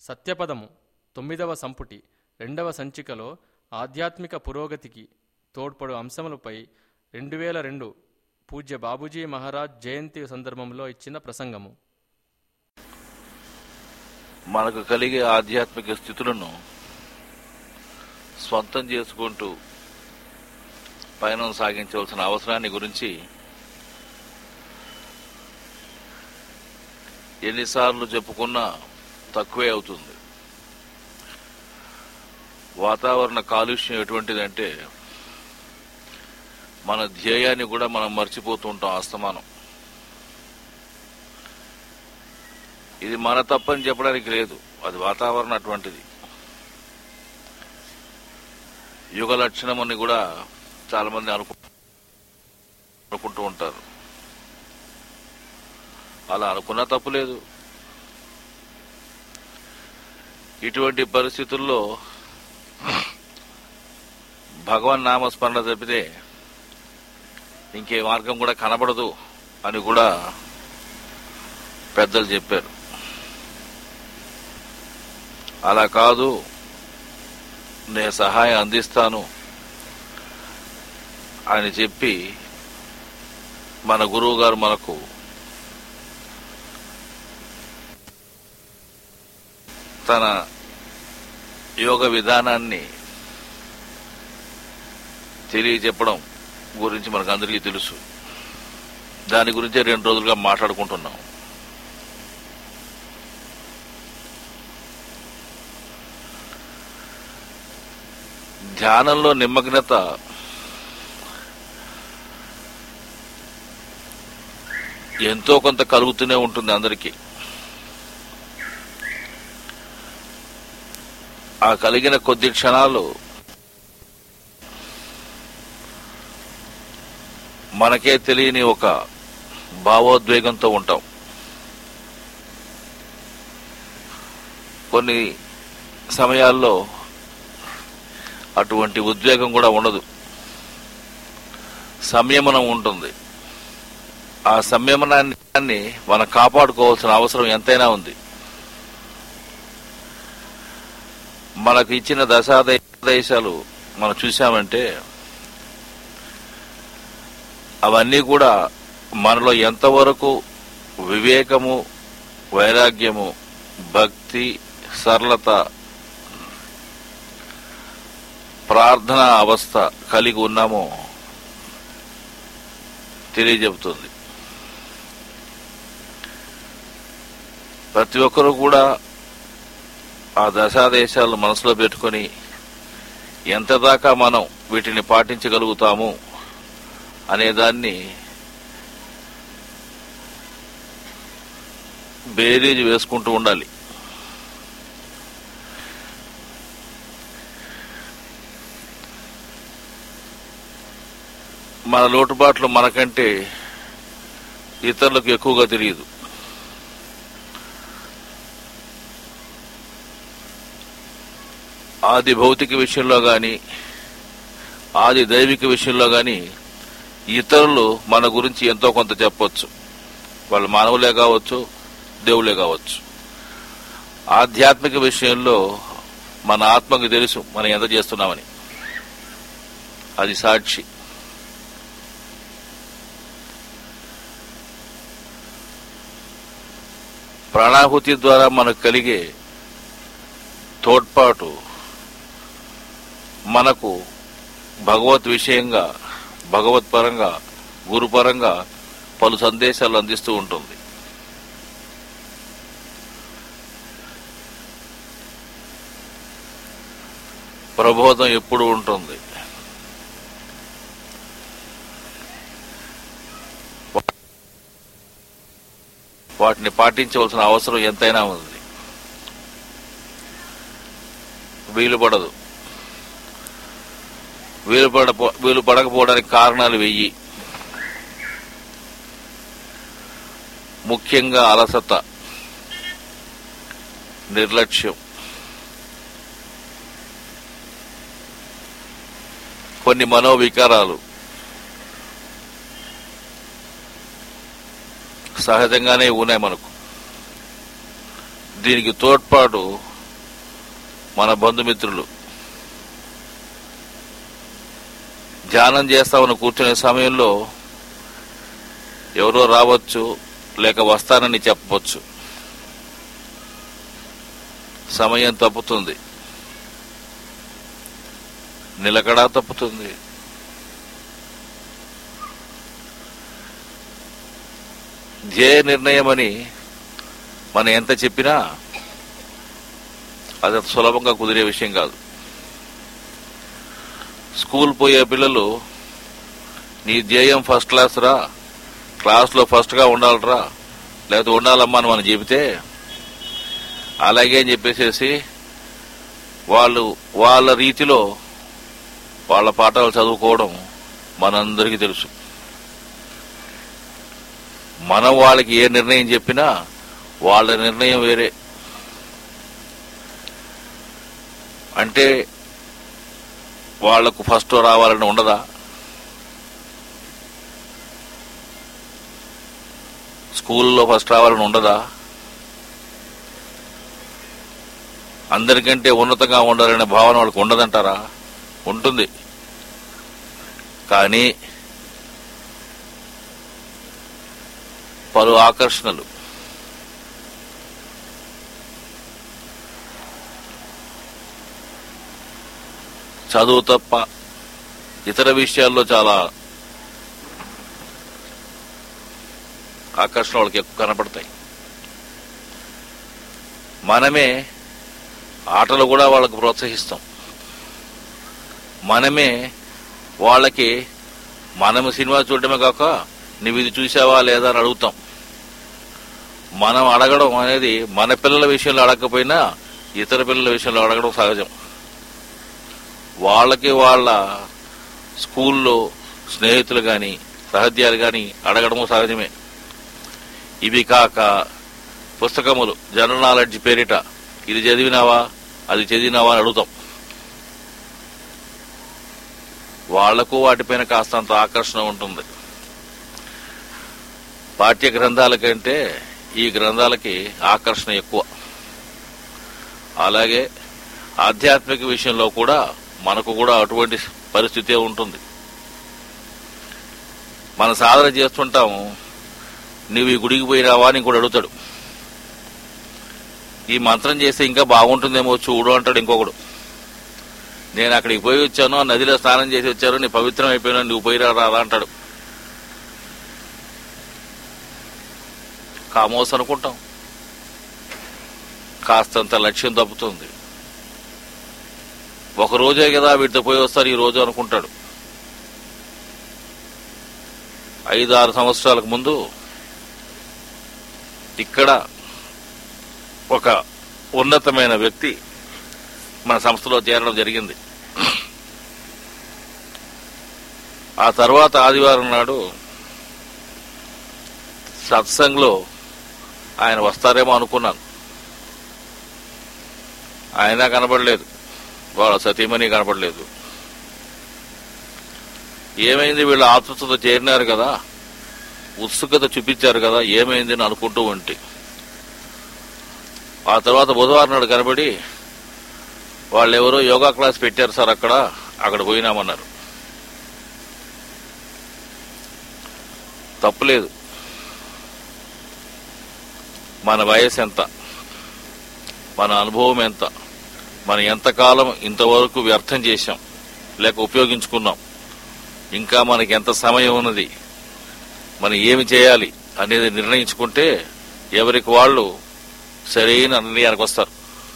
సత్యపదము తొమ్మిదవ సంపుటి రెండవ సంచికలో ఆధ్యాత్మిక పురోగతికి తోడ్పడు అంశములపై రెండు వేల రెండు పూజ్య బాబూజీ మహారాజ్ జయంతి సందర్భంలో ఇచ్చిన ప్రసంగము మనకు కలిగే ఆధ్యాత్మిక స్థితులను స్వంతం చేసుకుంటూ పయనం సాగించవలసిన అవసరాన్ని గురించి ఎన్నిసార్లు చెప్పుకున్నా తక్కువే అవుతుంది వాతావరణ కాలుష్యం ఎటువంటిదంటే మన ధ్యేయాన్ని కూడా మనం మర్చిపోతూ ఉంటాం అస్తమానం ఇది మన తప్పని చెప్పడానికి లేదు అది వాతావరణం అటువంటిది యుగ లక్షణం అని కూడా చాలా మంది అనుకు అనుకుంటూ ఉంటారు అలా అనుకున్నా తప్పు లేదు ఇటువంటి పరిస్థితుల్లో భగవన్ నామస్మరణ తప్పితే ఇంకే మార్గం కూడా కనబడదు అని కూడా పెద్దలు చెప్పారు అలా కాదు నేను సహాయం అందిస్తాను అని చెప్పి మన గురువు గారు మనకు తన యోగ విధానాన్ని తెలియజెప్పడం గురించి మనకు అందరికీ తెలుసు దాని గురించే రెండు రోజులుగా మాట్లాడుకుంటున్నాం ధ్యానంలో నిమగ్నత ఎంతో కొంత కలుగుతూనే ఉంటుంది అందరికీ ఆ కలిగిన కొద్ది క్షణాలు మనకే తెలియని ఒక భావోద్వేగంతో ఉంటాం కొన్ని సమయాల్లో అటువంటి ఉద్వేగం కూడా ఉండదు సంయమనం ఉంటుంది ఆ సంయమనాన్ని మనం కాపాడుకోవాల్సిన అవసరం ఎంతైనా ఉంది మనకు ఇచ్చిన దశాదేశాలు మనం చూసామంటే అవన్నీ కూడా మనలో ఎంతవరకు వివేకము వైరాగ్యము భక్తి సరళత ప్రార్థన అవస్థ కలిగి ఉన్నామో తెలియజెబుతుంది ప్రతి ఒక్కరూ కూడా ఆ దశాదేశాలను మనసులో పెట్టుకొని ఎంత దాకా మనం వీటిని పాటించగలుగుతాము అనేదాన్ని బేరీజ్ వేసుకుంటూ ఉండాలి మన లోటుబాట్లు మనకంటే ఇతరులకు ఎక్కువగా తెలియదు ఆది భౌతిక విషయంలో గాని ఆది దైవిక విషయంలో గాని ఇతరులు మన గురించి ఎంతో కొంత చెప్పొచ్చు వాళ్ళు మానవులే కావచ్చు దేవులే కావచ్చు ఆధ్యాత్మిక విషయంలో మన ఆత్మకు తెలుసు మనం ఎంత చేస్తున్నామని అది సాక్షి ప్రాణాహుతి ద్వారా మనకు కలిగే తోడ్పాటు మనకు భగవత్ విషయంగా భగవత్ పరంగా గురుపరంగా పలు సందేశాలు అందిస్తూ ఉంటుంది ప్రబోధం ఎప్పుడు ఉంటుంది వాటిని పాటించవలసిన అవసరం ఎంతైనా ఉంది వీలు పడదు వీలు పడ వీలు పడకపోవడానికి కారణాలు వెయ్యి ముఖ్యంగా అలసత నిర్లక్ష్యం కొన్ని మనోవికారాలు సహజంగానే ఉన్నాయి మనకు దీనికి తోడ్పాటు మన బంధుమిత్రులు ధ్యానం చేస్తామని కూర్చునే సమయంలో ఎవరో రావచ్చు లేక వస్తానని చెప్పవచ్చు సమయం తప్పుతుంది నిలకడా తప్పుతుంది ధ్యేయ నిర్ణయం అని మనం ఎంత చెప్పినా అది అంత సులభంగా కుదిరే విషయం కాదు స్కూల్ పోయే పిల్లలు నీ ధ్యేయం ఫస్ట్ క్లాస్ రా క్లాస్లో ఫస్ట్గా ఉండాలిరా లేకపోతే ఉండాలమ్మా అని మనం చెబితే అలాగే అని చెప్పేసేసి వాళ్ళు వాళ్ళ రీతిలో వాళ్ళ పాఠాలు చదువుకోవడం మనందరికీ తెలుసు మనం వాళ్ళకి ఏ నిర్ణయం చెప్పినా వాళ్ళ నిర్ణయం వేరే అంటే వాళ్లకు ఫస్ట్ రావాలని ఉండదా స్కూల్లో ఫస్ట్ రావాలని ఉండదా అందరికంటే ఉన్నతంగా ఉండాలనే భావన వాళ్ళకి ఉండదంటారా ఉంటుంది కానీ పలు ఆకర్షణలు చదువు తప్ప ఇతర విషయాల్లో చాలా ఆకర్షణ వాళ్ళకి ఎక్కువ కనపడతాయి మనమే ఆటలు కూడా వాళ్ళకు ప్రోత్సహిస్తాం మనమే వాళ్ళకి మనం సినిమా చూడడమే కాక నువ్వు ఇది చూసావా లేదా అని అడుగుతాం మనం అడగడం అనేది మన పిల్లల విషయంలో అడగకపోయినా ఇతర పిల్లల విషయంలో అడగడం సహజం వాళ్ళకి వాళ్ళ స్కూల్లో స్నేహితులు కానీ సహద్యాలు కానీ అడగడము సహజమే ఇవి కాక పుస్తకములు జనరల్ నాలెడ్జ్ పేరిట ఇది చదివినావా అది చదివినావా అని అడుగుతాం వాళ్లకు వాటిపైన కాస్తంత ఆకర్షణ ఉంటుంది పాఠ్య గ్రంథాల కంటే ఈ గ్రంథాలకి ఆకర్షణ ఎక్కువ అలాగే ఆధ్యాత్మిక విషయంలో కూడా మనకు కూడా అటువంటి పరిస్థితే ఉంటుంది మన సాధన చేస్తుంటాము నువ్వు ఈ గుడికి పోయినావా అని కూడా అడుగుతాడు ఈ మంత్రం చేస్తే ఇంకా బాగుంటుందేమో చూడు అంటాడు ఇంకొకడు నేను అక్కడికి పోయి వచ్చాను ఆ నదిలో స్నానం చేసి వచ్చాను నీ పవిత్రం అయిపోయినా నువ్వు పోయిరా రాదా అంటాడు కామోస్ అనుకుంటాం కాస్తంత లక్ష్యం తప్పుతుంది ఒక రోజే కదా వీటితో పోయి వస్తారు ఈ రోజు అనుకుంటాడు ఐదు ఆరు సంవత్సరాలకు ముందు ఇక్కడ ఒక ఉన్నతమైన వ్యక్తి మన సంస్థలో చేరడం జరిగింది ఆ తర్వాత ఆదివారం నాడు సత్సంగ్లో ఆయన వస్తారేమో అనుకున్నాను ఆయన కనపడలేదు వాళ్ళ సతీమణి కనపడలేదు ఏమైంది వీళ్ళ ఆతృతతో చేరినారు కదా ఉత్సుకత చూపించారు కదా ఏమైంది అని అనుకుంటూ ఉంటే ఆ తర్వాత బుధవారం నాడు కనబడి వాళ్ళు ఎవరో యోగా క్లాస్ పెట్టారు సార్ అక్కడ అక్కడ పోయినామన్నారు తప్పులేదు మన వయసు ఎంత మన అనుభవం ఎంత మనం ఎంతకాలం ఇంతవరకు వ్యర్థం చేశాం లేక ఉపయోగించుకున్నాం ఇంకా మనకి ఎంత సమయం ఉన్నది మనం ఏమి చేయాలి అనేది నిర్ణయించుకుంటే ఎవరికి వాళ్ళు సరైన నిర్ణయానికి వస్తారు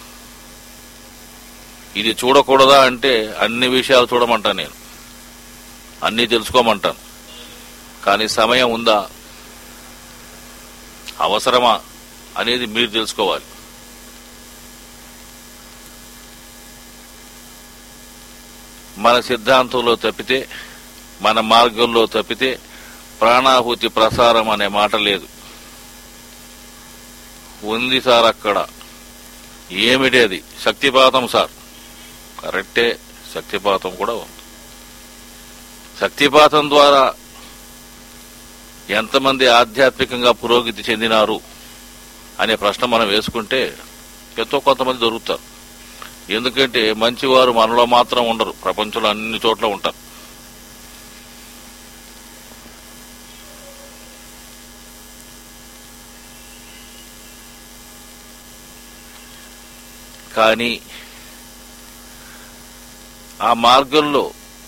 ఇది చూడకూడదా అంటే అన్ని విషయాలు చూడమంటాను నేను అన్నీ తెలుసుకోమంటాను కానీ సమయం ఉందా అవసరమా అనేది మీరు తెలుసుకోవాలి మన సిద్ధాంతంలో తప్పితే మన మార్గంలో తప్పితే ప్రాణాహుతి ప్రసారం అనే మాట లేదు ఉంది సార్ అక్కడ ఏమిటేది శక్తిపాతం సార్ కరెక్టే శక్తిపాతం కూడా ఉంది శక్తిపాతం ద్వారా ఎంతమంది ఆధ్యాత్మికంగా పురోగతి చెందినారు అనే ప్రశ్న మనం వేసుకుంటే ఎంతో కొంతమంది దొరుకుతారు ఎందుకంటే మంచివారు మనలో మాత్రం ఉండరు ప్రపంచంలో అన్ని చోట్ల ఉంటారు కానీ ఆ మార్గంలో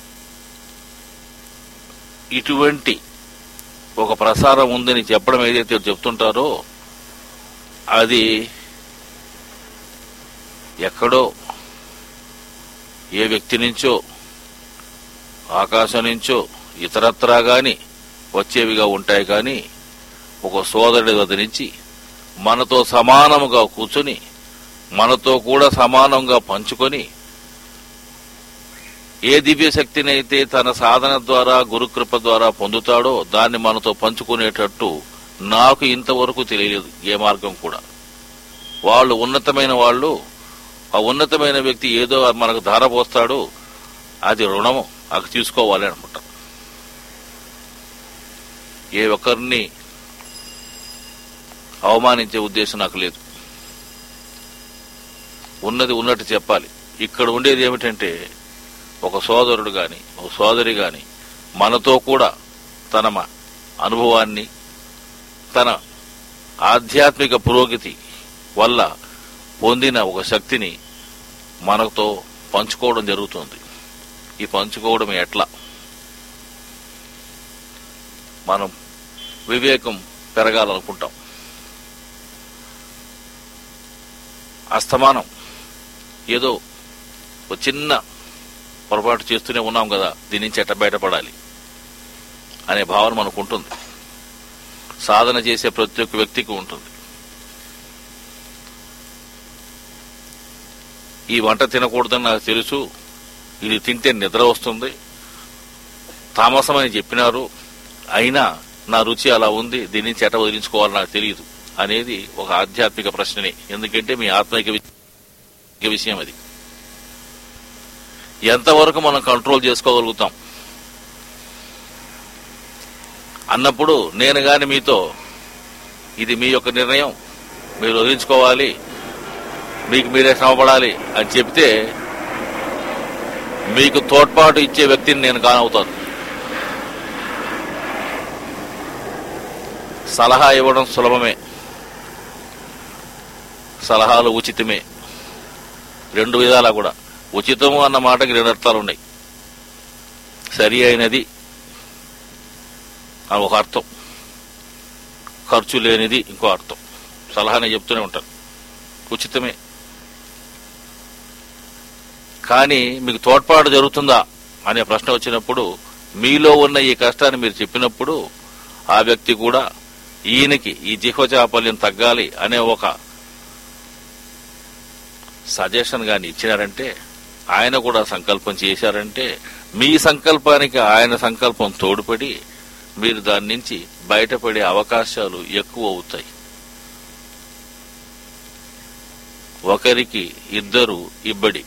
ఇటువంటి ఒక ప్రసారం ఉందని చెప్పడం ఏదైతే చెప్తుంటారో అది ఎక్కడో ఏ వ్యక్తి నుంచో ఆకాశం నుంచో ఇతరత్రా గాని వచ్చేవిగా ఉంటాయి కానీ ఒక సోదరుడి వద్ద నుంచి మనతో సమానముగా కూర్చుని మనతో కూడా సమానంగా పంచుకొని ఏ దివ్య శక్తిని అయితే తన సాధన ద్వారా గురుకృప ద్వారా పొందుతాడో దాన్ని మనతో పంచుకునేటట్టు నాకు ఇంతవరకు తెలియలేదు ఏ మార్గం కూడా వాళ్ళు ఉన్నతమైన వాళ్ళు ఆ ఉన్నతమైన వ్యక్తి ఏదో మనకు ధారపోస్తాడు అది రుణము అది తీసుకోవాలి అనుకుంటాం ఏ ఒక్కరిని అవమానించే ఉద్దేశం నాకు లేదు ఉన్నది ఉన్నట్టు చెప్పాలి ఇక్కడ ఉండేది ఏమిటంటే ఒక సోదరుడు గాని ఒక సోదరి గాని మనతో కూడా తన మ- అనుభవాన్ని తన ఆధ్యాత్మిక పురోగతి వల్ల పొందిన ఒక శక్తిని మనతో పంచుకోవడం జరుగుతుంది ఈ పంచుకోవడం ఎట్లా మనం వివేకం పెరగాలనుకుంటాం అస్తమానం ఏదో ఒక చిన్న పొరపాటు చేస్తూనే ఉన్నాం కదా దీని నుంచి ఎట్ట బయటపడాలి అనే భావన మనకు ఉంటుంది సాధన చేసే ప్రతి ఒక్క వ్యక్తికి ఉంటుంది ఈ వంట తినకూడదని నాకు తెలుసు ఇది తింటే నిద్ర వస్తుంది తామసమని చెప్పినారు అయినా నా రుచి అలా ఉంది దీని నుంచి ఎట వదిలించుకోవాలో నాకు తెలియదు అనేది ఒక ఆధ్యాత్మిక ప్రశ్ననే ఎందుకంటే మీ ఆత్మిక వి- విషయం అది ఎంతవరకు మనం కంట్రోల్ చేసుకోగలుగుతాం అన్నప్పుడు నేను గాని మీతో ఇది మీ యొక్క నిర్ణయం మీరు వదిలించుకోవాలి మీకు మీరే శ్రమపడాలి అని చెప్తే మీకు తోడ్పాటు ఇచ్చే వ్యక్తిని నేను కానవుతాను సలహా ఇవ్వడం సులభమే సలహాలు ఉచితమే రెండు విధాలా కూడా ఉచితము అన్న మాటకి రెండు అర్థాలు ఉన్నాయి సరి అయినది అని ఒక అర్థం ఖర్చు లేనిది ఇంకో అర్థం సలహానే చెప్తూనే ఉంటాను ఉచితమే కానీ మీకు తోడ్పాటు జరుగుతుందా అనే ప్రశ్న వచ్చినప్పుడు మీలో ఉన్న ఈ కష్టాన్ని మీరు చెప్పినప్పుడు ఆ వ్యక్తి కూడా ఈయనకి ఈ జిహ్వచాపల్యం తగ్గాలి అనే ఒక సజెషన్ గాని ఇచ్చినారంటే ఆయన కూడా సంకల్పం చేశారంటే మీ సంకల్పానికి ఆయన సంకల్పం తోడ్పడి మీరు దాని నుంచి బయటపడే అవకాశాలు ఎక్కువ అవుతాయి ఒకరికి ఇద్దరు ఇబ్బడి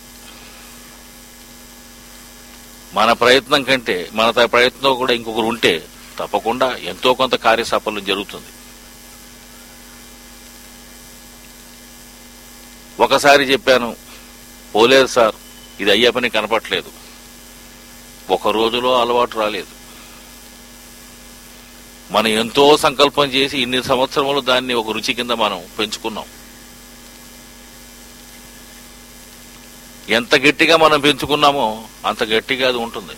మన ప్రయత్నం కంటే మన త- ప్రయత్నం కూడా ఇంకొకరు ఉంటే తప్పకుండా ఎంతో కొంత కార్యసాఫల్యం జరుగుతుంది ఒకసారి చెప్పాను పోలేదు సార్ ఇది అయ్యే పని కనపట్లేదు ఒక రోజులో అలవాటు రాలేదు మనం ఎంతో సంకల్పం చేసి ఇన్ని సంవత్సరములు దాన్ని ఒక రుచి కింద మనం పెంచుకున్నాం ఎంత గట్టిగా మనం పెంచుకున్నామో అంత గట్టిగా అది ఉంటుంది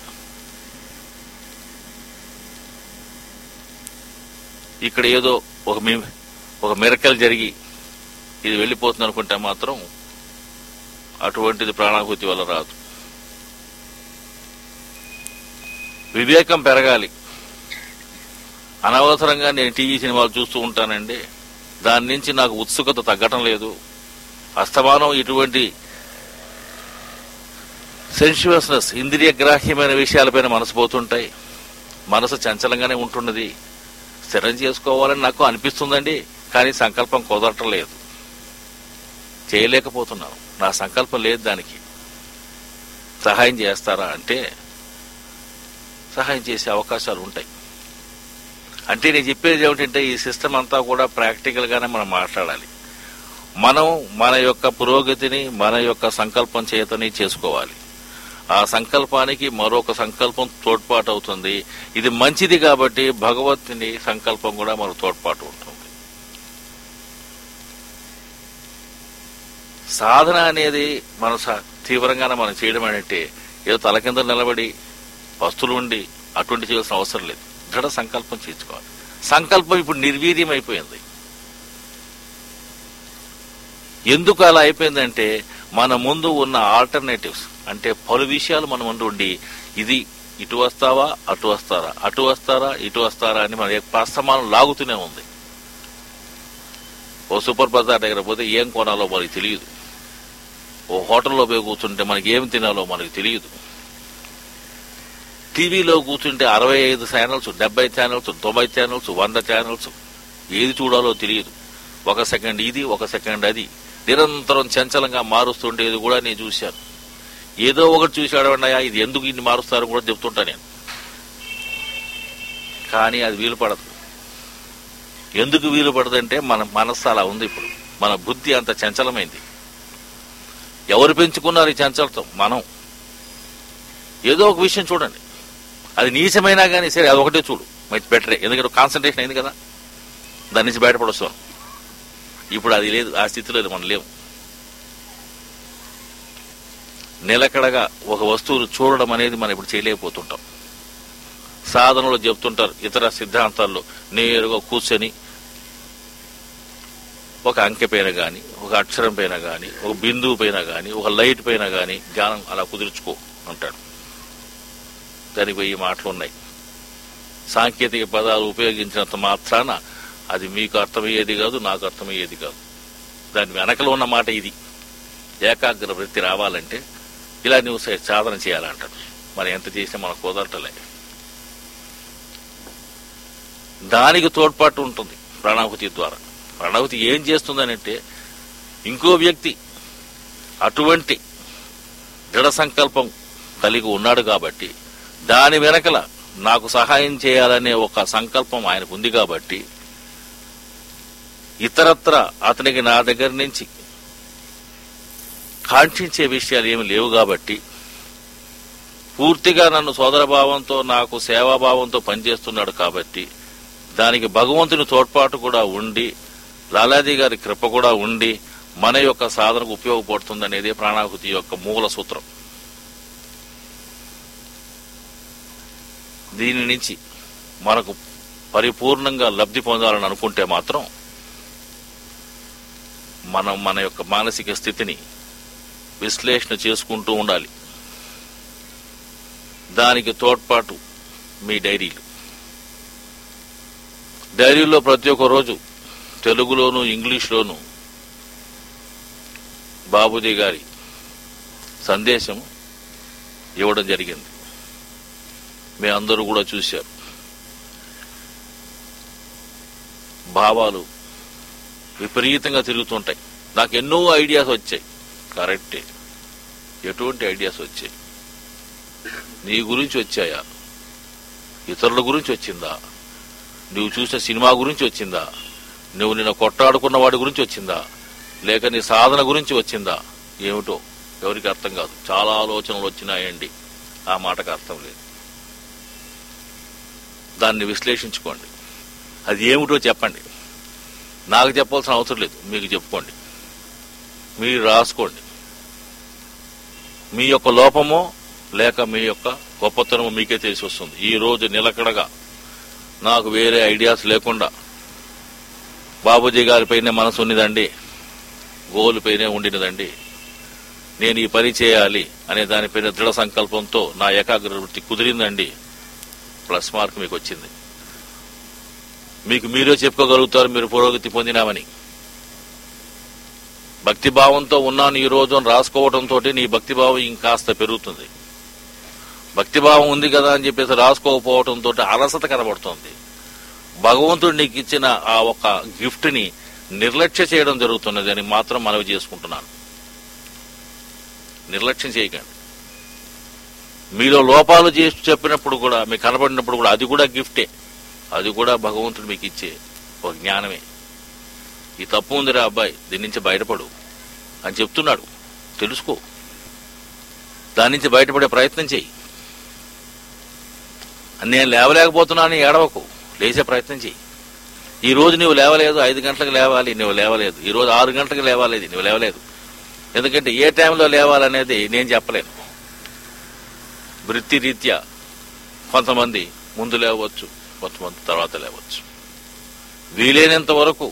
ఇక్కడ ఏదో ఒక మీ ఒక మిరకల్ జరిగి ఇది వెళ్ళిపోతుంది అనుకుంటే మాత్రం అటువంటిది ప్రాణాహుతి వల్ల రాదు వివేకం పెరగాలి అనవసరంగా నేను టీవీ సినిమాలు చూస్తూ ఉంటానండి దాని నుంచి నాకు ఉత్సుకత తగ్గటం లేదు అస్తమానం ఇటువంటి సెన్షువస్నెస్ ఇంద్రియ గ్రాహ్యమైన విషయాలపైన మనసు పోతుంటాయి మనసు చంచలంగానే ఉంటున్నది స్థిరం చేసుకోవాలని నాకు అనిపిస్తుందండి కానీ సంకల్పం కుదరటం లేదు చేయలేకపోతున్నాను నా సంకల్పం లేదు దానికి సహాయం చేస్తారా అంటే సహాయం చేసే అవకాశాలు ఉంటాయి అంటే నేను చెప్పేది ఏమిటంటే ఈ సిస్టమ్ అంతా కూడా ప్రాక్టికల్ గానే మనం మాట్లాడాలి మనం మన యొక్క పురోగతిని మన యొక్క సంకల్పం చేతని చేసుకోవాలి ఆ సంకల్పానికి మరొక సంకల్పం తోడ్పాటు అవుతుంది ఇది మంచిది కాబట్టి భగవత్తుని సంకల్పం కూడా మనకు తోడ్పాటు ఉంటుంది సాధన అనేది మన స- తీవ్రంగానే మనం చేయడం అంటే ఏదో తల కింద నిలబడి వస్తువులు ఉండి అటువంటి చేయాల్సిన అవసరం లేదు దృఢ సంకల్పం చేసుకోవాలి సంకల్పం ఇప్పుడు నిర్వీర్యం అయిపోయింది ఎందుకు అలా అయిపోయిందంటే మన ముందు ఉన్న ఆల్టర్నేటివ్స్ అంటే పలు విషయాలు మన ముందు ఉండి ఇది ఇటు వస్తావా అటు వస్తారా అటు వస్తారా ఇటు వస్తారా అని మన ప్రస్తమానం లాగుతూనే ఉంది ఓ సూపర్ బజార్ దగ్గర పోతే ఏం కొనాలో మనకి తెలియదు ఓ హోటల్లో పోయి కూర్చుంటే మనకి ఏం తినాలో మనకి తెలియదు టీవీలో కూర్చుంటే అరవై ఐదు ఛానల్స్ డెబ్బై ఛానల్స్ తొంభై ఛానల్స్ వంద ఛానల్స్ ఏది చూడాలో తెలియదు ఒక సెకండ్ ఇది ఒక సెకండ్ అది నిరంతరం చంచలంగా మారుస్తుండేది కూడా నేను చూశాను ఏదో ఒకటి చూశాడవన్నాయా ఇది ఎందుకు ఇన్ని మారుస్తారో కూడా చెప్తుంటా నేను కానీ అది వీలు పడదు ఎందుకు వీలు పడదంటే మన మనస్సు అలా ఉంది ఇప్పుడు మన బుద్ధి అంత చంచలమైంది ఎవరు పెంచుకున్నారు ఈ చంచలతం మనం ఏదో ఒక విషయం చూడండి అది నీచమైనా కానీ సరే అది ఒకటే చూడు మంచి బెటరే ఎందుకంటే కాన్సన్ట్రేషన్ అయింది కదా దాని నుంచి బయటపడొస్తాం ఇప్పుడు అది లేదు ఆ స్థితిలో మనం లేవు నిలకడగా ఒక వస్తువును చూడడం అనేది మనం ఇప్పుడు చేయలేకపోతుంటాం సాధనలో చెప్తుంటారు ఇతర సిద్ధాంతాల్లో నేరుగా కూర్చొని ఒక అంకె పైన కానీ ఒక అక్షరం పైన కానీ ఒక బిందువు పైన కానీ ఒక లైట్ పైన కానీ జ్ఞానం అలా కుదుర్చుకో అంటాడు దానికి వెయ్యి మాటలు ఉన్నాయి సాంకేతిక పదాలు ఉపయోగించినంత మాత్రాన అది మీకు అర్థమయ్యేది కాదు నాకు అర్థమయ్యేది కాదు దాని వెనకలో ఉన్న మాట ఇది ఏకాగ్ర వృత్తి రావాలంటే ఇలా నువ్వు సే- సాధన చేయాలంటాడు మరి ఎంత చేసినా మనకు కుదరటలే దానికి తోడ్పాటు ఉంటుంది ప్రాణాహుతి ద్వారా ప్రాణాహుతి ఏం చేస్తుందనంటే ఇంకో వ్యక్తి అటువంటి దృఢ సంకల్పం కలిగి ఉన్నాడు కాబట్టి దాని వెనకల నాకు సహాయం చేయాలనే ఒక సంకల్పం ఆయనకు ఉంది కాబట్టి ఇతరత్ర అతనికి నా దగ్గర నుంచి కాంక్షించే విషయాలు ఏమి లేవు కాబట్టి పూర్తిగా నన్ను సోదరభావంతో నాకు సేవాభావంతో పనిచేస్తున్నాడు కాబట్టి దానికి భగవంతుని తోడ్పాటు కూడా ఉండి లాలాజీ గారి కృప కూడా ఉండి మన యొక్క సాధనకు ఉపయోగపడుతుంది అనేది ప్రాణాహుతి యొక్క మూల సూత్రం దీని నుంచి మనకు పరిపూర్ణంగా లబ్ధి పొందాలని అనుకుంటే మాత్రం మనం మన యొక్క మానసిక స్థితిని విశ్లేషణ చేసుకుంటూ ఉండాలి దానికి తోడ్పాటు మీ డైరీలు డైరీలో ప్రతి ఒక్క రోజు తెలుగులోను ఇంగ్లీష్లోను బాబుజీ గారి సందేశం ఇవ్వడం జరిగింది మీ అందరూ కూడా చూశారు భావాలు విపరీతంగా తిరుగుతుంటాయి నాకు ఎన్నో ఐడియాస్ వచ్చాయి కరెక్టే ఎటువంటి ఐడియాస్ వచ్చాయి నీ గురించి వచ్చాయా ఇతరుల గురించి వచ్చిందా నువ్వు చూసిన సినిమా గురించి వచ్చిందా నువ్వు నిన్న కొట్టాడుకున్న వాడి గురించి వచ్చిందా లేక నీ సాధన గురించి వచ్చిందా ఏమిటో ఎవరికి అర్థం కాదు చాలా ఆలోచనలు వచ్చినాయండి ఆ మాటకు అర్థం లేదు దాన్ని విశ్లేషించుకోండి అది ఏమిటో చెప్పండి నాకు చెప్పాల్సిన అవసరం లేదు మీకు చెప్పుకోండి మీరు రాసుకోండి మీ యొక్క లోపమో లేక మీ యొక్క గొప్పతనమో మీకే తెలిసి వస్తుంది ఈ రోజు నిలకడగా నాకు వేరే ఐడియాస్ లేకుండా బాబూజీ గారిపైనే మనసు ఉన్నదండి గోలు పైనే ఉండినదండి నేను ఈ పని చేయాలి అనే దానిపైన దృఢ సంకల్పంతో నా ఏకాగ్ర వృత్తి కుదిరిందండి ప్లస్ మార్క్ మీకు వచ్చింది మీకు మీరే చెప్పుకోగలుగుతారు మీరు పురోగతి పొందినామని భక్తిభావంతో ఉన్నాను ఈ రోజు అని రాసుకోవడంతో నీ భక్తిభావం ఇంకాస్త పెరుగుతుంది భక్తిభావం ఉంది కదా అని చెప్పేసి రాసుకోకపోవడంతో అలసత కనబడుతోంది భగవంతుడు నీకు ఇచ్చిన ఆ ఒక గిఫ్ట్ ని నిర్లక్ష్య చేయడం జరుగుతున్నది అని మాత్రం మనవి చేసుకుంటున్నాను నిర్లక్ష్యం చేయకండి మీలో లోపాలు చేసి చెప్పినప్పుడు కూడా మీకు కనబడినప్పుడు కూడా అది కూడా గిఫ్టే అది కూడా భగవంతుడు మీకు ఇచ్చే ఒక జ్ఞానమే ఈ తప్పు ఉందిరా అబ్బాయి దీని నుంచి బయటపడు అని చెప్తున్నాడు తెలుసుకో దాని నుంచి బయటపడే ప్రయత్నం చెయ్యి నేను లేవలేకపోతున్నాను ఏడవకు లేచే ప్రయత్నం చెయ్యి ఈ రోజు నువ్వు లేవలేదు ఐదు గంటలకు లేవాలి నువ్వు లేవలేదు ఈ రోజు ఆరు గంటలకు లేవాలేదు నువ్వు లేవలేదు ఎందుకంటే ఏ టైంలో లేవాలనేది నేను చెప్పలేను వృత్తి రీత్యా కొంతమంది ముందు లేవచ్చు కొంతమంది తర్వాత లేవచ్చు వీలైనంత వరకు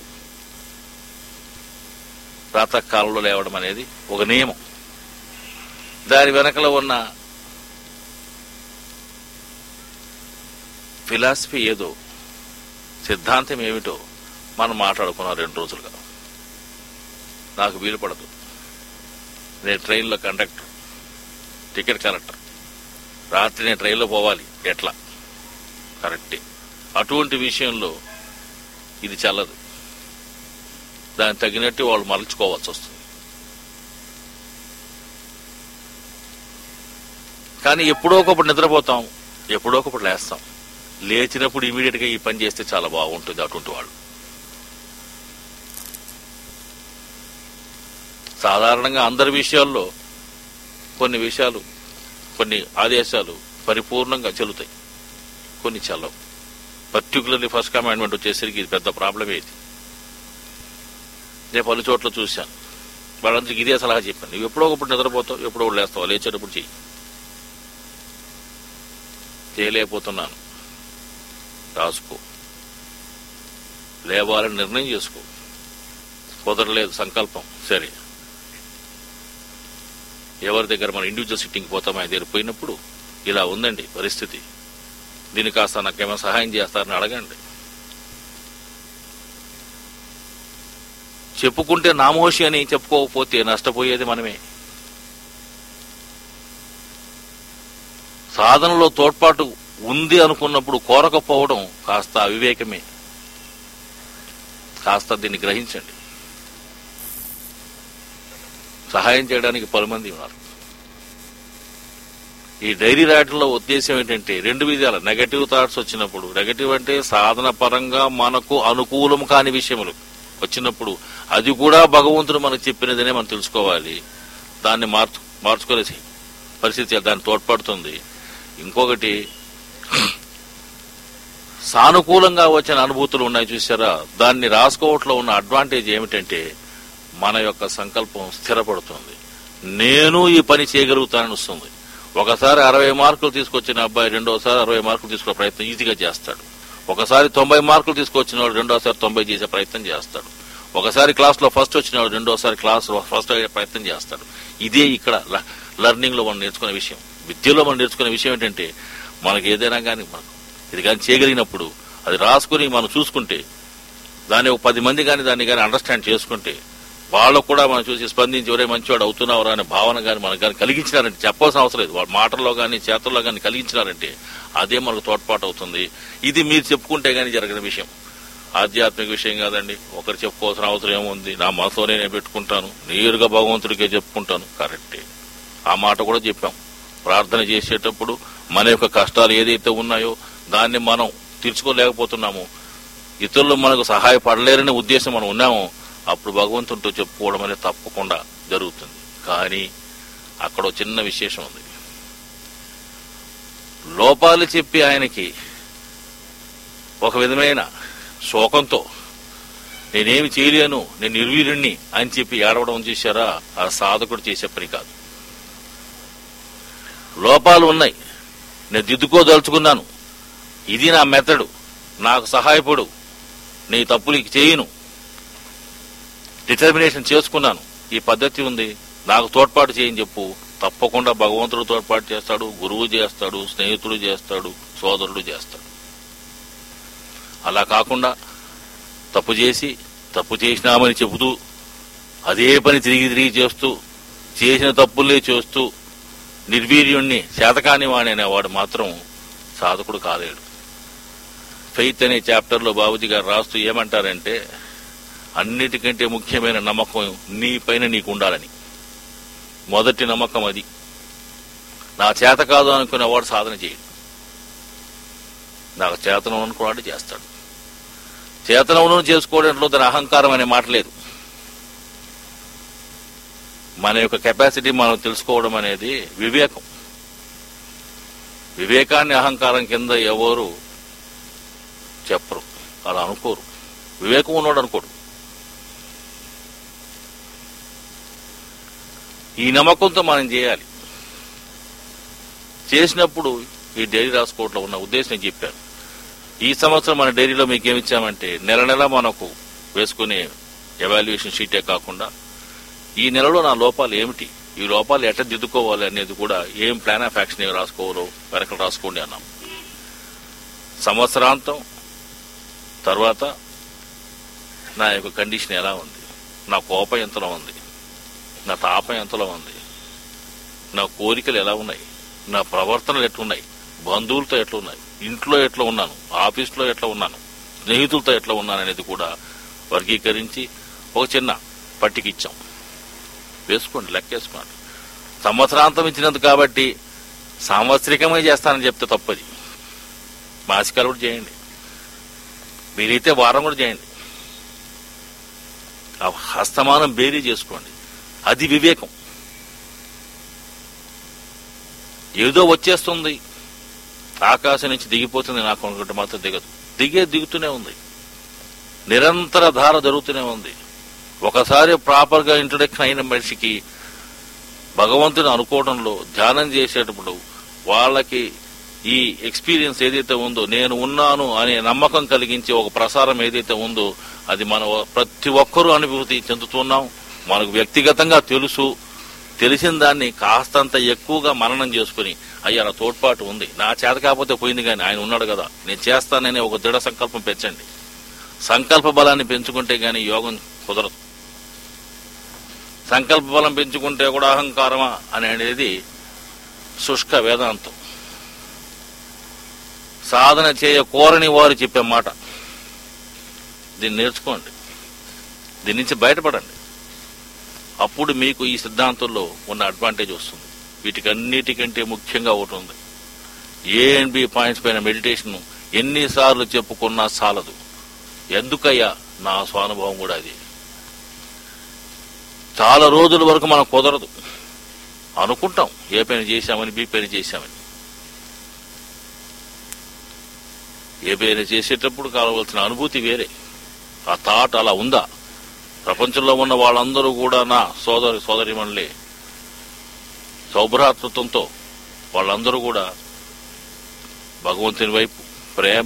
ప్రాతకాలంలో లేవడం అనేది ఒక నియమం దాని వెనకలో ఉన్న ఫిలాసఫీ ఏదో సిద్ధాంతం ఏమిటో మనం మాట్లాడుకున్నాం రెండు రోజులుగా నాకు వీలు పడదు నేను ట్రైన్లో కండక్టర్ టికెట్ కలెక్టర్ రాత్రి నేను ట్రైన్లో పోవాలి ఎట్లా కరెక్టే అటువంటి విషయంలో ఇది చల్లదు దానికి తగినట్టు వాళ్ళు మరల్చుకోవాల్సి వస్తుంది కానీ ఎప్పుడో ఒకప్పుడు నిద్రపోతాం ఎప్పుడో ఒకప్పుడు లేస్తాం లేచినప్పుడు ఇమీడియట్ గా ఈ పని చేస్తే చాలా బాగుంటుంది అటువంటి వాళ్ళు సాధారణంగా అందరి విషయాల్లో కొన్ని విషయాలు కొన్ని ఆదేశాలు పరిపూర్ణంగా చెల్లుతాయి కొన్ని చెల్లవు పర్టికులర్లీ ఫస్ట్ కమాండ్మెంట్ వచ్చేసరికి ఇది పెద్ద ప్రాబ్లం ఇది నేను పలు చోట్ల చూశాను వాళ్ళందరికీ ఇదే సలహా చెప్పాను నువ్వు ఎప్పుడో ఒకప్పుడు నిద్రపోతావు ఎప్పుడో ఒకటి లేస్తావు లేచేటప్పుడు చెయ్యి చేయలేకపోతున్నాను రాసుకో లేవాలని నిర్ణయం చేసుకో కుదరలేదు సంకల్పం సరే ఎవరి దగ్గర మన ఇండివిజువల్ సిట్టింగ్ పోతాం ఆయన దగ్గర పోయినప్పుడు ఇలా ఉందండి పరిస్థితి దీన్ని కాస్త నాకేమైనా సహాయం చేస్తారని అడగండి చెప్పుకుంటే నామోషి అని చెప్పుకోకపోతే నష్టపోయేది మనమే సాధనలో తోడ్పాటు ఉంది అనుకున్నప్పుడు కోరకపోవడం కాస్త అవివేకమే కాస్త దీన్ని గ్రహించండి సహాయం చేయడానికి పలు మంది ఉన్నారు ఈ డైరీ రాయటంలో ఉద్దేశం ఏంటంటే రెండు విధాల నెగటివ్ థాట్స్ వచ్చినప్పుడు నెగటివ్ అంటే సాధన పరంగా మనకు అనుకూలం కాని విషయములు వచ్చినప్పుడు అది కూడా భగవంతుడు మనకు చెప్పినదనే మనం తెలుసుకోవాలి దాన్ని మార్చు మార్చుకోలేసి పరిస్థితి దాన్ని తోడ్పడుతుంది ఇంకొకటి సానుకూలంగా వచ్చిన అనుభూతులు ఉన్నాయి చూసారా దాన్ని రాసుకోవట్లో ఉన్న అడ్వాంటేజ్ ఏమిటంటే మన యొక్క సంకల్పం స్థిరపడుతుంది నేను ఈ పని చేయగలుగుతానని వస్తుంది ఒకసారి అరవై మార్కులు తీసుకొచ్చిన అబ్బాయి రెండోసారి అరవై మార్కులు తీసుకునే ప్రయత్నం ఈజీగా చేస్తాడు ఒకసారి తొంభై మార్కులు తీసుకొచ్చిన వాడు రెండోసారి తొంభై చేసే ప్రయత్నం చేస్తాడు ఒకసారి క్లాస్ లో ఫస్ట్ వచ్చిన వాడు రెండోసారి క్లాస్ లో ఫస్ట్ అయ్యే ప్రయత్నం చేస్తాడు ఇదే ఇక్కడ లెర్నింగ్ లో మనం నేర్చుకునే విషయం విద్యలో మనం నేర్చుకునే విషయం ఏంటంటే మనకి ఏదైనా కానీ మనకు ఇది కానీ చేయగలిగినప్పుడు అది రాసుకుని మనం చూసుకుంటే దాన్ని ఒక పది మంది కానీ దాన్ని కానీ అండర్స్టాండ్ చేసుకుంటే వాళ్ళకు కూడా మనం చూసి స్పందించి ఒరే మంచివాడు అవుతున్నావురా అనే భావన కానీ మనకు కానీ కలిగించినారంటే చెప్పాల్సిన అవసరం లేదు వాళ్ళ మాటల్లో కానీ చేతల్లో కానీ కలిగించినారంటే అదే మనకు తోడ్పాటు అవుతుంది ఇది మీరు చెప్పుకుంటే కానీ జరగని విషయం ఆధ్యాత్మిక విషయం కాదండి ఒకరు చెప్పుకోవాల్సిన అవసరం ఏముంది నా మనసులోనే నేను పెట్టుకుంటాను నేరుగా భగవంతుడికే చెప్పుకుంటాను కరెక్టే ఆ మాట కూడా చెప్పాం ప్రార్థన చేసేటప్పుడు మన యొక్క కష్టాలు ఏదైతే ఉన్నాయో దాన్ని మనం తీర్చుకోలేకపోతున్నామో ఇతరులు మనకు సహాయపడలేరనే ఉద్దేశం మనం ఉన్నామో అప్పుడు భగవంతుడితో చెప్పుకోవడం అనేది తప్పకుండా జరుగుతుంది కానీ అక్కడ ఒక చిన్న విశేషం ఉంది లోపాలు చెప్పి ఆయనకి ఒక విధమైన శోకంతో నేనేమి చేయలేను నేను నిర్వీర్యుణ్ణి అని చెప్పి ఏడవడం చేశారా ఆ సాధకుడు చేసే పని కాదు లోపాలు ఉన్నాయి నేను దిద్దుకోదలుచుకున్నాను ఇది నా మెథడు నాకు సహాయపడు నీ తప్పులు ఇక చేయను డిటర్మినేషన్ చేసుకున్నాను ఈ పద్ధతి ఉంది నాకు తోడ్పాటు చేయని చెప్పు తప్పకుండా భగవంతుడు తోడ్పాటు చేస్తాడు గురువు చేస్తాడు స్నేహితుడు చేస్తాడు సోదరుడు చేస్తాడు అలా కాకుండా తప్పు చేసి తప్పు చేసినామని చెబుతూ అదే పని తిరిగి తిరిగి చేస్తూ చేసిన తప్పులే చేస్తూ నిర్వీర్యుణ్ణి చేతకాని వాణి అనేవాడు మాత్రం సాధకుడు కాలేడు ఫెయిత్ అనే చాప్టర్లో బాబుజీ గారు రాస్తూ ఏమంటారంటే అన్నిటికంటే ముఖ్యమైన నమ్మకం నీ పైన నీకు ఉండాలని మొదటి నమ్మకం అది నా చేత కాదు అనుకునేవాడు సాధన చేయడు నాకు చేతనం అనుకున్నాడు చేస్తాడు చేతనవును చేసుకోవడంలో దాని అహంకారం అనే మాట లేదు మన యొక్క కెపాసిటీ మనం తెలుసుకోవడం అనేది వివేకం వివేకాన్ని అహంకారం కింద ఎవరు చెప్పరు అలా అనుకోరు వివేకం ఉన్నాడు అనుకోడు ఈ నమ్మకంతో మనం చేయాలి చేసినప్పుడు ఈ డైరీ రాసుకోవట్లో ఉన్న ఉద్దేశం నేను చెప్పాను ఈ సంవత్సరం మన డైరీలో మీకు ఏమి ఇచ్చామంటే నెల నెల మనకు వేసుకునే ఎవాల్యుయేషన్ షీటే కాకుండా ఈ నెలలో నా లోపాలు ఏమిటి ఈ లోపాలు ఎట్లా దిద్దుకోవాలి అనేది కూడా ఏం ప్లాన్ ఆఫ్ యాక్షన్ ఏమి రాసుకోవాలో వెనకలు రాసుకోండి అన్నాం సంవత్సరాంతం తర్వాత నా యొక్క కండిషన్ ఎలా ఉంది నా కోపం ఎంతలో ఉంది నా తాపం ఎంతలో ఉంది నా కోరికలు ఎలా ఉన్నాయి నా ప్రవర్తనలు ఎట్లున్నాయి బంధువులతో ఎట్లా ఉన్నాయి ఇంట్లో ఎట్లా ఉన్నాను ఆఫీస్లో ఎట్లా ఉన్నాను స్నేహితులతో ఎట్లా ఉన్నాను అనేది కూడా వర్గీకరించి ఒక చిన్న పట్టిక ఇచ్చాం వేసుకోండి లెక్కేసుకోండి సంవత్సరాంతం ఇచ్చినందుకు కాబట్టి సాంవత్సరికమే చేస్తానని చెప్తే తప్పది మాసికాలు కూడా చేయండి మీరైతే వారం కూడా చేయండి ఆ హస్తమానం బేరీ చేసుకోండి అది వివేకం ఏదో వచ్చేస్తుంది ఆకాశం నుంచి దిగిపోతుంది నాకు అనుకుంటే మాత్రం దిగదు దిగే దిగుతూనే ఉంది నిరంతర ధార జరుగుతూనే ఉంది ఒకసారి ప్రాపర్ గా ఇంట్రొడక్షన్ అయిన మనిషికి భగవంతుని అనుకోవడంలో ధ్యానం చేసేటప్పుడు వాళ్ళకి ఈ ఎక్స్పీరియన్స్ ఏదైతే ఉందో నేను ఉన్నాను అనే నమ్మకం కలిగించే ఒక ప్రసారం ఏదైతే ఉందో అది మన ప్రతి ఒక్కరూ అనుభూతి చెందుతున్నాం మనకు వ్యక్తిగతంగా తెలుసు తెలిసిన దాన్ని కాస్తంత ఎక్కువగా మననం చేసుకుని అయ్యా నా తోడ్పాటు ఉంది నా చేత కాకపోతే పోయింది కానీ ఆయన ఉన్నాడు కదా నేను చేస్తాననే ఒక దృఢ సంకల్పం పెంచండి సంకల్ప బలాన్ని పెంచుకుంటే గాని యోగం కుదరదు సంకల్ప బలం పెంచుకుంటే కూడా అహంకారమా అనేది శుష్క వేదాంతం సాధన చేయ కోరని వారు చెప్పే మాట దీన్ని నేర్చుకోండి దీని నుంచి బయటపడండి అప్పుడు మీకు ఈ సిద్ధాంతంలో ఉన్న అడ్వాంటేజ్ వస్తుంది వీటికన్నిటికంటే ముఖ్యంగా ఒకటి ఉంది ఏ అండ్ బి పాయింట్స్ పైన మెడిటేషన్ ఎన్నిసార్లు చెప్పుకున్నా చాలదు ఎందుకయ్యా నా స్వానుభవం కూడా అది చాలా రోజుల వరకు మనం కుదరదు అనుకుంటాం ఏ పని చేశామని బి పని చేశామని ఏ పని చేసేటప్పుడు కావలసిన అనుభూతి వేరే ఆ థాట్ అలా ఉందా ప్రపంచంలో ఉన్న వాళ్ళందరూ కూడా నా సోదరి సోదరిమణులే సౌభ్రాతృత్వంతో వాళ్ళందరూ కూడా భగవంతుని వైపు ప్రేమ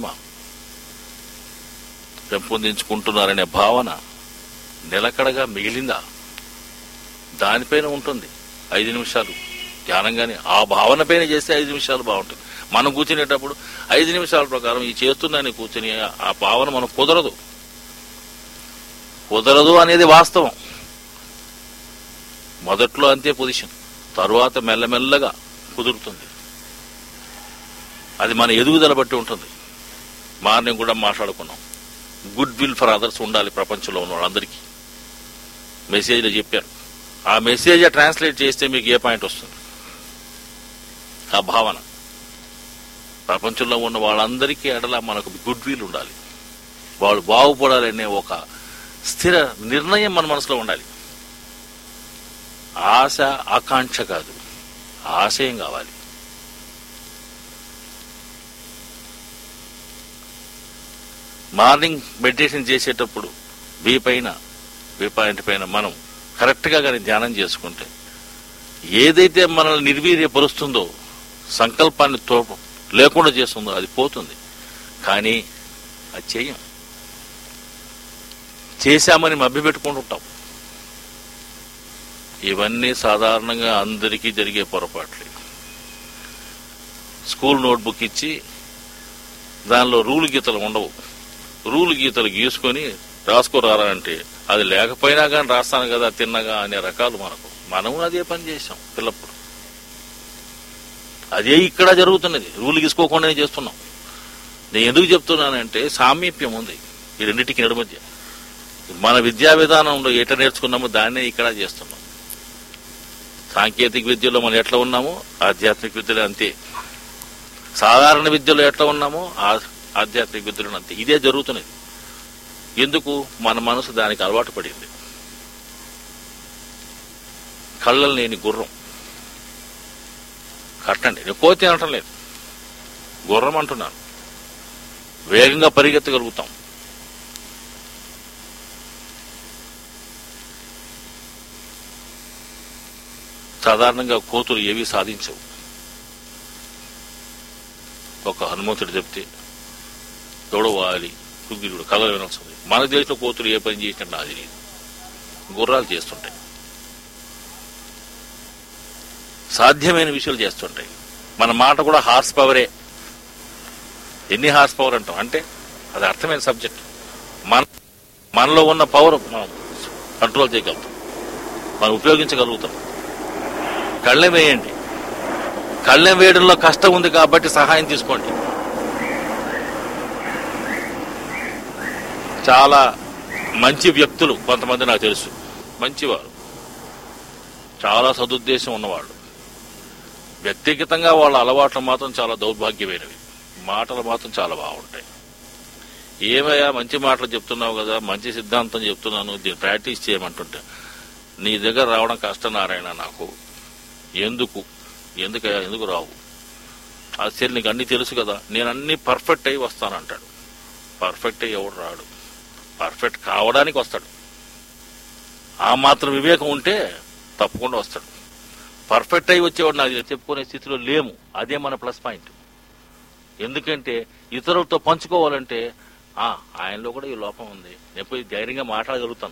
పెంపొందించుకుంటున్నారనే భావన నిలకడగా మిగిలిందా దానిపైన ఉంటుంది ఐదు నిమిషాలు ధ్యానంగానే ఆ భావన పైన చేస్తే ఐదు నిమిషాలు బాగుంటుంది మనం కూర్చునేటప్పుడు ఐదు నిమిషాల ప్రకారం ఈ చేస్తున్నాను కూర్చుని ఆ భావన మనం కుదరదు కుదరదు అనేది వాస్తవం మొదట్లో అంతే పొజిషన్ తరువాత మెల్లమెల్లగా కుదురుతుంది అది మన ఎదుగుదల బట్టి ఉంటుంది మార్నింగ్ కూడా మాట్లాడుకున్నాం గుడ్ విల్ ఫర్ అదర్స్ ఉండాలి ప్రపంచంలో ఉన్న వాళ్ళందరికీ మెసేజ్లో చెప్పారు ఆ మెసేజ్ ట్రాన్స్లేట్ చేస్తే మీకు ఏ పాయింట్ వస్తుంది ఆ భావన ప్రపంచంలో ఉన్న వాళ్ళందరికీ ఎడల మనకు గుడ్ విల్ ఉండాలి వాళ్ళు బాగుపడాలనే ఒక స్థిర నిర్ణయం మన మనసులో ఉండాలి ఆశ ఆకాంక్ష కాదు ఆశయం కావాలి మార్నింగ్ మెడిటేషన్ చేసేటప్పుడు బి పైన బి పాయింట్ పైన మనం కరెక్ట్గా కానీ ధ్యానం చేసుకుంటే ఏదైతే మనల్ని నిర్వీర్యపరుస్తుందో సంకల్పాన్ని తో లేకుండా చేస్తుందో అది పోతుంది కానీ అది చెయ్యం చేశామని మభ్యపెట్టుకుంటుంటాం ఇవన్నీ సాధారణంగా అందరికీ జరిగే పొరపాట్లే స్కూల్ నోట్బుక్ ఇచ్చి దానిలో రూల్ గీతలు ఉండవు రూల్ గీతలు గీసుకొని రాసుకోరారా అంటే అది లేకపోయినా కానీ రాస్తాను కదా తిన్నగా అనే రకాలు మనకు మనము అదే పని చేసాం పిల్లప్పుడు అదే ఇక్కడ జరుగుతున్నది రూల్ గీసుకోకుండానే చేస్తున్నాం నేను ఎందుకు చెప్తున్నానంటే సామీప్యం ఉంది ఈ రెండింటికి నడు మధ్య మన విద్యా విధానంలో ఎట నేర్చుకున్నామో దాన్నే ఇక్కడ చేస్తున్నాం సాంకేతిక విద్యలో మనం ఎట్లా ఉన్నామో ఆధ్యాత్మిక విద్యలో అంతే సాధారణ విద్యలో ఎట్లా ఉన్నామో ఆ- ఆధ్యాత్మిక విద్యలో అంతే ఇదే జరుగుతున్నది ఎందుకు మన మనసు దానికి అలవాటు పడింది కళ్ళలు లేని గుర్రం కట్టండి నేను కోతి అనటం లేదు గుర్రం అంటున్నాను వేగంగా పరిగెత్తగలుగుతాం సాధారణంగా కోతులు ఏవి సాధించవు ఒక హనుమంతుడు చెప్తే దొడవాలి కుగ్గిరుడు కళ వినొస్తుంది మన దేశంలో కోతులు ఏ పని చేసినట్టు నాది తెలియదు గుర్రాలు చేస్తుంటాయి సాధ్యమైన విషయాలు చేస్తుంటాయి మన మాట కూడా హార్స్ పవరే ఎన్ని హార్స్ పవర్ అంటాం అంటే అది అర్థమైన సబ్జెక్ట్ మన మనలో ఉన్న పవర్ మనం కంట్రోల్ చేయగలుగుతాం మనం ఉపయోగించగలుగుతాం కళ్ళెం వేయండి కళ్ళెం వేయడంలో కష్టం ఉంది కాబట్టి సహాయం తీసుకోండి చాలా మంచి వ్యక్తులు కొంతమంది నాకు తెలుసు మంచివారు చాలా సదుద్దేశం ఉన్నవాళ్ళు వ్యక్తిగతంగా వాళ్ళ అలవాట్లు మాత్రం చాలా దౌర్భాగ్యమైనవి మాటలు మాత్రం చాలా బాగుంటాయి ఏమయ్యా మంచి మాటలు చెప్తున్నావు కదా మంచి సిద్ధాంతం చెప్తున్నాను దీన్ని ప్రాక్టీస్ చేయమంటుంటే నీ దగ్గర రావడం కష్టం నారాయణ నాకు ఎందుకు ఎందుకయ్యా ఎందుకు రావు అది సరే నీకు అన్ని తెలుసు కదా నేను అన్ని పర్ఫెక్ట్ అయి వస్తానంటాడు పర్ఫెక్ట్ అయ్యి ఎవడు రాడు పర్ఫెక్ట్ కావడానికి వస్తాడు ఆ మాత్రం వివేకం ఉంటే తప్పకుండా వస్తాడు పర్ఫెక్ట్ అయి వచ్చేవాడు నాకు చెప్పుకునే స్థితిలో లేము అదే మన ప్లస్ పాయింట్ ఎందుకంటే ఇతరులతో పంచుకోవాలంటే ఆ ఆయనలో కూడా ఈ లోపం ఉంది నేను పోయి ధైర్యంగా మాట్లాడగలుగుతాను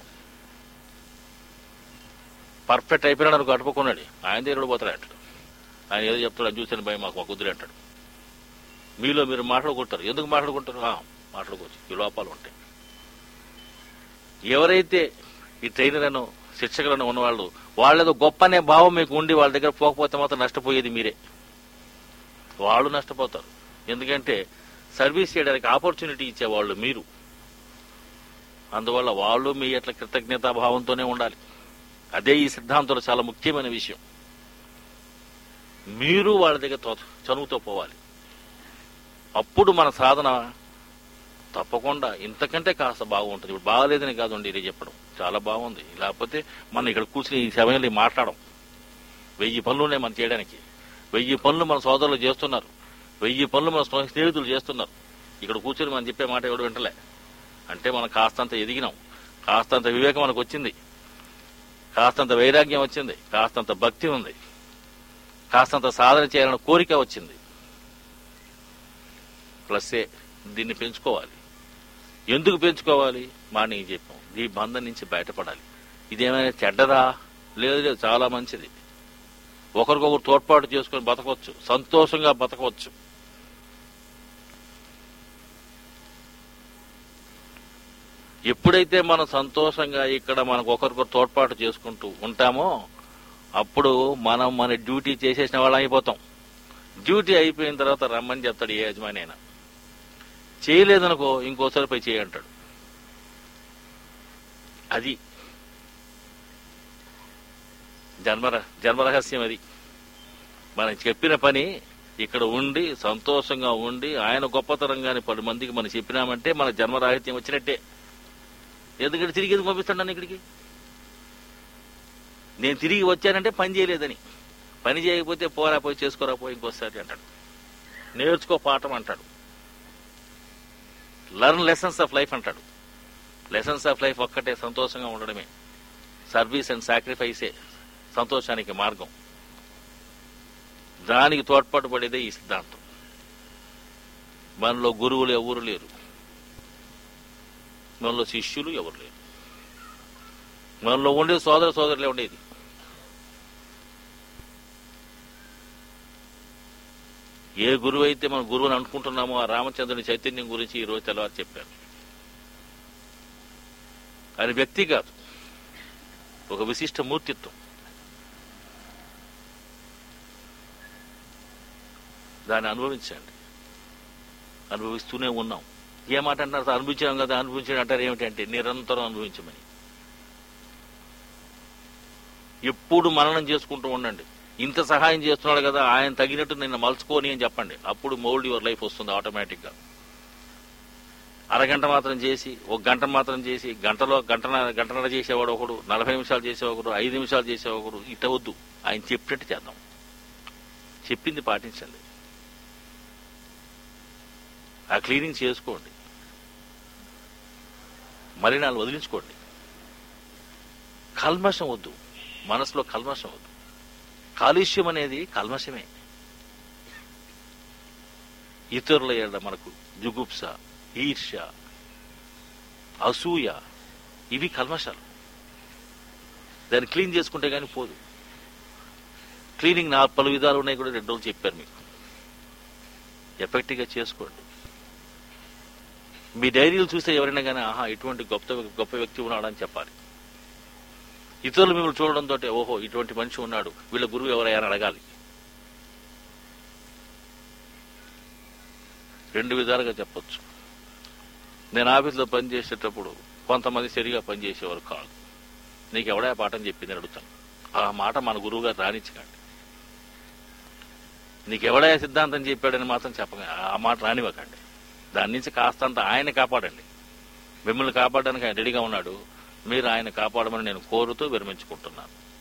పర్ఫెక్ట్ అయిపోయినాడు అనుకో అడుపుకున్నాడు ఆయన దగ్గర పోతాడు అంటాడు ఆయన ఏదో చెప్తాడు అది చూసిన భయం మాకు మా కుదిరి అంటాడు మీలో మీరు మాట్లాడుకుంటారు ఎందుకు మాట్లాడుకుంటారు ఆ, మాట్లాడుకోవచ్చు ఈ లోపాలు ఉంటాయి ఎవరైతే ఈ ట్రైనర్లను శిక్షకులను ఉన్నవాళ్ళు వాళ్ళేదో గొప్ప అనే భావం మీకు ఉండి వాళ్ళ దగ్గర పోకపోతే మాత్రం నష్టపోయేది మీరే వాళ్ళు నష్టపోతారు ఎందుకంటే సర్వీస్ చేయడానికి ఆపర్చునిటీ ఇచ్చేవాళ్ళు మీరు అందువల్ల వాళ్ళు మీ ఎట్ల కృతజ్ఞతా భావంతోనే ఉండాలి అదే ఈ సిద్ధాంతంలో చాలా ముఖ్యమైన విషయం మీరు వాళ్ళ దగ్గర తో- చనువుతో పోవాలి అప్పుడు మన సాధన తప్పకుండా ఇంతకంటే కాస్త బాగుంటుంది ఇప్పుడు బాగాలేదని కాదండి ఇది చెప్పడం చాలా బాగుంది లేకపోతే మనం ఇక్కడ కూర్చుని ఈ సమయంలో మాట్లాడడం వెయ్యి పనులు ఉన్నాయి మనం చేయడానికి వెయ్యి పనులు మన సోదరులు చేస్తున్నారు వెయ్యి పనులు మన స్నేహ- స్నేహితులు చేస్తున్నారు ఇక్కడ కూర్చొని మనం చెప్పే మాట ఎవడు వింటలే అంటే మనం కాస్తంత ఎదిగినాం కాస్తంత వివేకం మనకు వచ్చింది కాస్తంత వైరాగ్యం వచ్చింది కాస్తంత భక్తి ఉంది కాస్తంత సాధన చేయాలన్న కోరిక వచ్చింది ప్లస్సే దీన్ని పెంచుకోవాలి ఎందుకు పెంచుకోవాలి మా నీకు చెప్పాం ఈ బంధం నుంచి బయటపడాలి ఇదేమైనా చెడ్డదా లేదు లేదు చాలా మంచిది ఒకరికొకరు తోడ్పాటు చేసుకొని బతకవచ్చు సంతోషంగా బతకవచ్చు ఎప్పుడైతే మనం సంతోషంగా ఇక్కడ మనకు ఒకరికొకరు తోడ్పాటు చేసుకుంటూ ఉంటామో అప్పుడు మనం మన డ్యూటీ చేసేసిన వాళ్ళం అయిపోతాం డ్యూటీ అయిపోయిన తర్వాత రమ్మని చెప్తాడు ఏ యజమాని అయినా చేయలేదనుకో ఇంకోసారి పై చేయంటాడు అది జన్మర జన్మరహస్యం అది మనం చెప్పిన పని ఇక్కడ ఉండి సంతోషంగా ఉండి ఆయన గొప్పతనంగాని పది మందికి మనం చెప్పినామంటే మన జన్మరాహిత్యం వచ్చినట్టే ఎందుకంటే తిరిగి ఎందుకు పంపిస్తాడు నన్ను ఇక్కడికి నేను తిరిగి వచ్చానంటే పని చేయలేదని పని చేయకపోతే పోరా పోయి చేసుకోరా పోయి ఇంకోసారి అంటాడు నేర్చుకో పాఠం అంటాడు లర్న్ లెసన్స్ ఆఫ్ లైఫ్ అంటాడు లెసన్స్ ఆఫ్ లైఫ్ ఒక్కటే సంతోషంగా ఉండడమే సర్వీస్ అండ్ సాక్రిఫైసే సంతోషానికి మార్గం దానికి తోడ్పాటు పడేదే ఈ సిద్ధాంతం మనలో గురువులు ఎవరు లేరు మనలో శిష్యులు ఎవరు లేరు మనలో ఉండే సోదర సోదరులే ఉండేది ఏ గురువు అయితే మన గురువుని అనుకుంటున్నామో ఆ రామచంద్రుని చైతన్యం గురించి ఈ రోజు తెల్లవారు చెప్పారు ఆయన వ్యక్తి కాదు ఒక విశిష్ట మూర్తిత్వం దాన్ని అనుభవించండి అనుభవిస్తూనే ఉన్నాం ఏ మాట అంటారు సార్ అనుభవించాం కదా అనుభవించడం అంటారు ఏమిటంటే నిరంతరం అనుభవించమని ఎప్పుడు మననం చేసుకుంటూ ఉండండి ఇంత సహాయం చేస్తున్నాడు కదా ఆయన తగినట్టు నిన్న మలుచుకొని అని చెప్పండి అప్పుడు మోల్డ్ యువర్ లైఫ్ వస్తుంది ఆటోమేటిక్ గా అరగంట మాత్రం చేసి ఒక గంట మాత్రం చేసి గంటలో గంటన గంటన్నర చేసేవాడు ఒకడు నలభై నిమిషాలు చేసేవాడు ఐదు నిమిషాలు చేసేవాడు ఇట వద్దు ఆయన చెప్పినట్టు చేద్దాం చెప్పింది పాటించండి ఆ క్లీనింగ్ చేసుకోండి మలినాలు వదిలించుకోండి కల్మషం వద్దు మనసులో కల్మషం వద్దు కాలుష్యం అనేది కల్మషమే ఇతరుల ఎడ మనకు జుగుప్స ఈర్ష్య అసూయ ఇవి కల్మషాలు దాన్ని క్లీన్ చేసుకుంటే కానీ పోదు క్లీనింగ్ నా పలు విధాలు ఉన్నాయి కూడా రెండు రోజులు చెప్పారు మీకు ఎఫెక్టివ్గా చేసుకోండి మీ డైరీలు చూస్తే ఎవరైనా కానీ ఆహా ఇటువంటి గొప్ప గొప్ప వ్యక్తి ఉన్నాడని చెప్పాలి ఇతరులు మిమ్మల్ని చూడడంతో ఓహో ఇటువంటి మనిషి ఉన్నాడు వీళ్ళ గురువు ఎవరయ్యా అని అడగాలి రెండు విధాలుగా చెప్పొచ్చు నేను ఆఫీస్లో పనిచేసేటప్పుడు కొంతమంది సరిగా పనిచేసేవారు కాదు నీకు ఎవడా పాఠం చెప్పింది అని అడుగుతాను ఆ మాట మన గురువు గారు రానిచ్చకండి నీకు ఎవడా సిద్ధాంతం చెప్పాడని మాత్రం చెప్పక ఆ మాట రానివ్వకండి దాని నుంచి కాస్తంత ఆయన కాపాడండి మిమ్మల్ని కాపాడడానికి ఆయన రెడీగా ఉన్నాడు మీరు ఆయన కాపాడమని నేను కోరుతూ విరమించుకుంటున్నాను